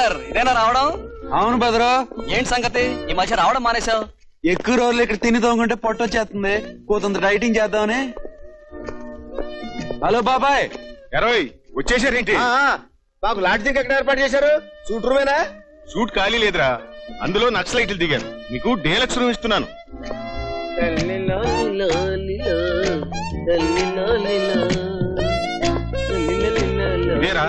శంకర్ ఇదేనా రావడం అవును బదరు ఏంటి సంగతి ఈ మధ్య రావడం మానేశావు ఎక్కువ రోజులు ఇక్కడ తిని తోముకుంటే పొట్ట వచ్చేస్తుంది కూతంత డైటింగ్ చేద్దామని హలో బాబాయ్ ఎరవై వచ్చేసారేంటి మాకు లాడ్జింగ్ ఎక్కడ ఏర్పాటు చేశారు సూట్ రూమేనా సూట్ ఖాళీ లేదురా అందులో నక్సలైట్లు దిగారు నీకు డేలక్స్ రూమ్ ఇస్తున్నాను ఇదేరా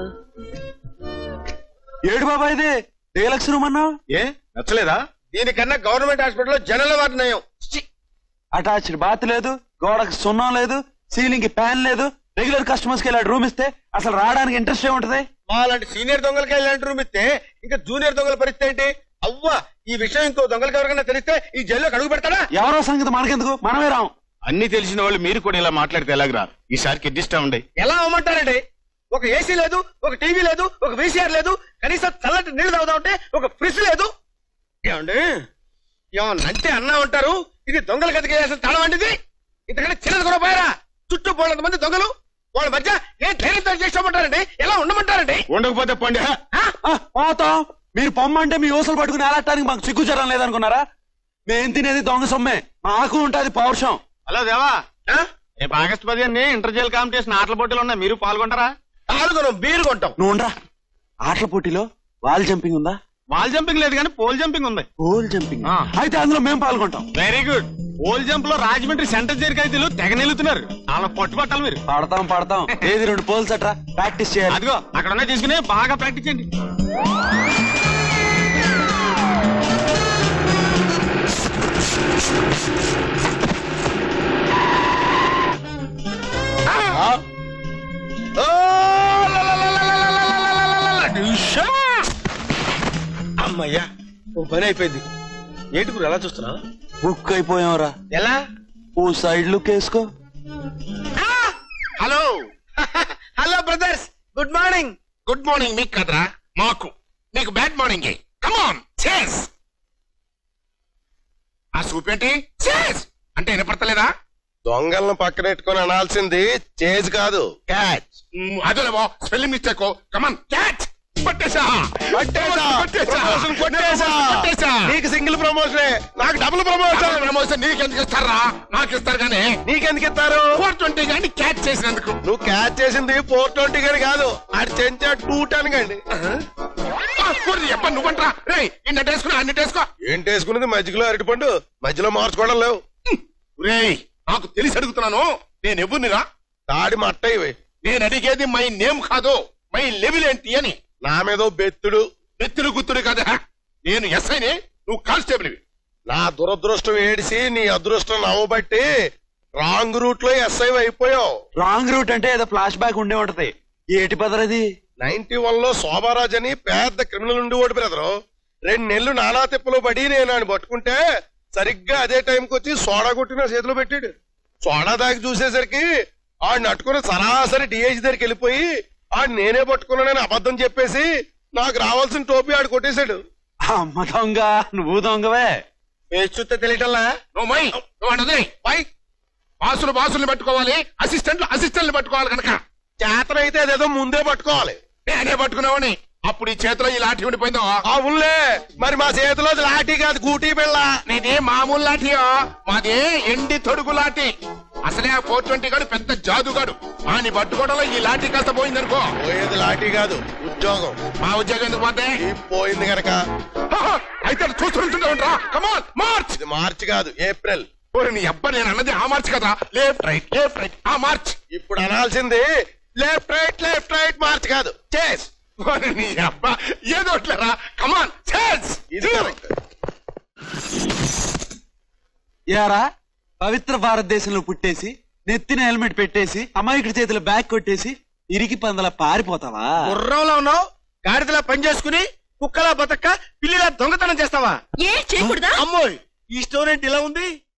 ఏడు బాబాయ్ ఇది డీలక్స్ రూమ్ అన్నావు ఏ నచ్చలేదా దీనికన్నా గవర్నమెంట్ హాస్పిటల్లో జనరల్ వార్డు నయం ఛీ! అటాచ్డ్ బాత్ లేదు గోడకు సున్నం లేదు సీలింగ్ కి ఫ్యాన్ లేదు రెగ్యులర్ కస్టమర్స్ కి ఇలా రూమ్ ఇస్తే అసలు రావడానికి ఇంట్రెస్ట్ ఏముంటది మా లాంటి సీనియర్ దొంగలకి ఇలాంటి రూమ్ ఇస్తే ఇంకా జూనియర్ దొంగల పరిస్థితి ఏంటి అవ్వా ఈ విషయం ఇంకో దొంగలకి ఎవరికైనా తెలిస్తే ఈ జైల్లో అడుగు పెడతాడా ఎవరో సంగతి మనకెందుకు మనమే రాం అన్ని తెలిసిన వాళ్ళు మీరు కూడా ఇలా మాట్లాడితే ఎలాగరా ఈసారికి అడ్జస్ట్ అవ్వండి ఎలా అమ్మంటారండి ఒక ఏసీ లేదు ఒక టీవీ లేదు ఒక వీసీఆర్ లేదు కనీసం చల్లటి నీళ్లు తాగుదామంటే ఒక ఫ్రిడ్జ్ లేదు ఏమండి ఏమన్నంటే అన్నా ఉంటారు ఇది దొంగల గదికి వేసిన తల వంటిది ఇంతకంటే చిన్నది కూడా పోయారా చుట్టూ పోయినంత మంది దొంగలు వాళ్ళ మధ్య ఏ ధైర్యంతో చేసుకోమంటారండి ఎలా ఉండమంటారండి ఉండకపోతే పండి హ. ఆ, పోతాం మీరు పొమ్మంటే మీ ఊసలు పట్టుకుని ఏలాడటానికి మాకు సిగ్గుచరం లేదనుకున్నారా మేం తినేది దొంగ సొమ్మే మాకు ఉంటది పౌరుషం హలో దేవా ఆ? రేపు ఆగస్ట్ పదిహేను ఇంటర్ జైల్ కాంపిటీషన్ ఆటల పోటీలు ఉన్నాయి మీరు పాల్గొంటారా పాల్గొనం బీరు కొంటాం నువ్వు ఉండరా ఆటల పోటీలో వాల్ జంపింగ్ ఉందా వాల్ జంపింగ్ లేదు కానీ పోల్ జంపింగ్ ఉంది పోల్ జంపింగ్ ఆ. అయితే అందులో మేము పాల్గొంటాం వెరీ గుడ్ పోల్ జంప్ లో రాజమండ్రి సెంటర్ చేరికైతేలు తెగ నిలుతున్నారు అలా పట్టుబట్టాలి మీరు పడతాం పడతాం ఏది రెండు పోల్స్ అట్రా ప్రాక్టీస్ చేయాలి అదిగో అక్కడ ఉన్నాయి తీసుకుని బాగా ప్రాక్టీస్ చేయండి ఓ, లా, లా, లా, లా, లా, లా, లా, లా, లా, లా, లా, లా, డిషా! అమ్మయ్యా ఓ పని అయిపోయింది ఏంటి గురు ఎలా చూస్తున్నా బుక్ అయిపోయాంరా ఎలా ఓ సైడ్ లుక్ వేసుకో hello hello brothers good morning good morning మీకు కదరా మాకు నీకు బ్యాడ్ మార్నింగ్ కమాన్ చేస్ ఆ సూప్ ఏంటి చేస్ అంటే వినపడతలేదా దొంగలను పక్కనెట్టుకొని అనాల్సింది చేజ్ కాదు క్యాచ్ అదేలేవో స్పెల్లింగ్ మిస్టేక్ కమాన్ క్యాచ్ పట్టేసా పట్టేసా పట్టేసా ప్రమోషన్ కొట్టేసా పట్టేసా నీకు సింగిల్ ప్రమోషన్ నాకు డబుల్ ప్రమోషన్ ప్రమోషన్ నీకెందుకు ఇస్తారా నాకు ఇస్తారు కానీ నీకెందుకు ఇస్తారు ఫోర్ ట్వంటీ కానీ క్యాచ్ చేసినందుకు నువ్వు క్యాచ్ చేసింది ఫోర్ ట్వంటీ గాని కాదు అది చెంచా టూ టెన్ కండి ఎప్ప నువ్వంట్రా రే ఇన్నట్టు వేసుకుని అన్నిటి వేసుకో ఏంటి వేసుకున్నది మధ్యలో అరటిపండు మధ్యలో మార్చుకోవడం లేవు రేయ్ నాకు తెలిసి అడుగుతున్నాను నేను ఎవరినిరా తాడి మట్ట ఇవి నేను అడిగేది మై నేమ్ కాదు మై లెవెల్ ఏంటి అని నా మీద బెత్తుడు నెత్తుడు గుత్తుడు కదా నేను ఎస్ఐని నువ్వు కానిస్టేబుల్ నా దురదృష్టం ఏడిసి నీ అదృష్టం నవ్వబట్టి రాంగ్ రూట్ లో ఎస్ఐ అయిపోయావు రాంగ్ రూట్ అంటే ఏదో ఫ్లాష్ బ్యాక్ ఉండే ఉంటది ఏటి పదరది నైన్టీ వన్ లో శోభారాజ్ అని పెద్ద క్రిమినల్ ఉండి ఓడి బ్రదరు రెండు నెలలు నానా తిప్పలు పడి నేను ఆయన పట్టుకుంటే సరిగ్గా అదే టైంకి వచ్చి సోడా కొట్టిన చేతిలో పెట్టాడు సోడా దాకి చూసేసరికి ఆడిని అట్టుకుని సరాసరి డిఐజీ దగ్గరికి వెళ్ళిపోయి ఆడు నేనే పట్టుకున్నానని అబద్ధం చెప్పేసి నాకు రావాల్సిన టోపీ ఆడు కొట్టేశాడు అమ్మ దొంగ నువ్వు దొంగవే వేసి చూస్తే తెలియటల్లా నువ్వు మై నువ్వు అన్నది పై బాసులు బాసుల్ని పట్టుకోవాలి అసిస్టెంట్లు అసిస్టెంట్లు పట్టుకోవాలి కనుక చేతనైతే అదేదో ముందే పట్టుకోవాలి నేనే పట్టుకున్నావని అప్పుడు ఈ చేతిలో ఈ లాఠీ ఉండిపోయిందో అవునులే మరి మా చేతిలో అది లాఠీ కాదు గూటీ పిల్ల నీది మామూలు లాఠీయో మాది ఎండి తొడుగు లాఠీ అసలే ఆ ఫోర్ ట్వంటీ గాడు పెద్ద జాదుగాడు ఆని పట్టుకోవడంలో ఈ లాఠీ కాస్త పోయిందనుకో పోయేది లాఠీ కాదు ఉద్యోగం మా ఉద్యోగం ఎందుకు పోతే ఈ పోయింది గనక హహ, అయితే అది చూస్తుంటుంటా కమాన్ మార్చ్ ఇది మార్చి కాదు ఏప్రిల్ ఓరి నీ అబ్బా నేను అన్నది ఆ మార్చ్ కదా లెఫ్ట్ రైట్ లెఫ్ట్ రైట్ ఆ మార్చ్ ఇప్పుడు అనాల్సింది left right left right march కాదు చేస్ ఓరి నీ అబ్బా ఏదో ఒకట్లేరా కమాన్ చేస్ ఇది correct. యారా పవిత్ర భారతదేశంలో పుట్టేసి నెత్తిన హెల్మెట్ పెట్టేసి అమాయకుడి చేతిలో బ్యాగ్ కొట్టేసి ఇరికి పందల పారిపోతావా గుర్రంలో ఉన్నావు గాడిదలా పని చేసుకుని కుక్కలా బతక్క పిల్లిలా దొంగతనం చేస్తావా ఏ చేయకూడదా అమ్మోయ్ ఈ స్టోరీ ఏంటి ఇలా ఉంది